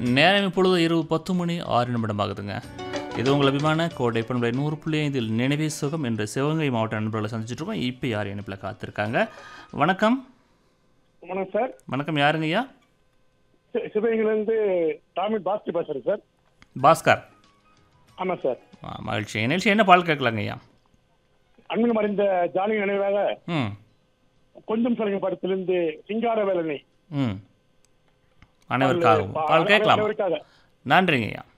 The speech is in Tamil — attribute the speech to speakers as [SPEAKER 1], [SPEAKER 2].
[SPEAKER 1] நேரம் இப்பொழுது இரவு பத்து மணி ஆறு நிமிடம் ஆகுதுங்க இது உங்கள் அபிமான கோடை பண்பலை நூறு புள்ளி ஐந்தில் நினைவே சுகம் என்ற சிவகங்கை மாவட்ட நண்பர்களை சந்திச்சுட்டு இருக்கோம் இப்போ யார் இணைப்பில் காத்திருக்காங்க வணக்கம்
[SPEAKER 2] வணக்கம் சார்
[SPEAKER 1] வணக்கம் யாருங்க ஐயா
[SPEAKER 2] சி- சிவகங்கையிலேருந்து டாமிட் பாஸ்கி பேசுகிறேன் சார்
[SPEAKER 1] பாஸ்கர்
[SPEAKER 2] ஆமாம் சார்
[SPEAKER 1] ஆ, மகிழ்ச்சி நிகழ்ச்சி என்ன பால் கேட்கலாங்க ஐயா
[SPEAKER 2] அன்பில் மறைந்த ஜானி நினைவாக
[SPEAKER 1] ம்
[SPEAKER 2] கொஞ்சம் சொல்லுங்க படத்திலிருந்து சிங்கார வேலனை
[SPEAKER 1] ம் அனைவருக்காகவும் பால் கேட்கலாம்
[SPEAKER 2] அனைவருக்காக
[SPEAKER 1] நன்றிங்க ஐயா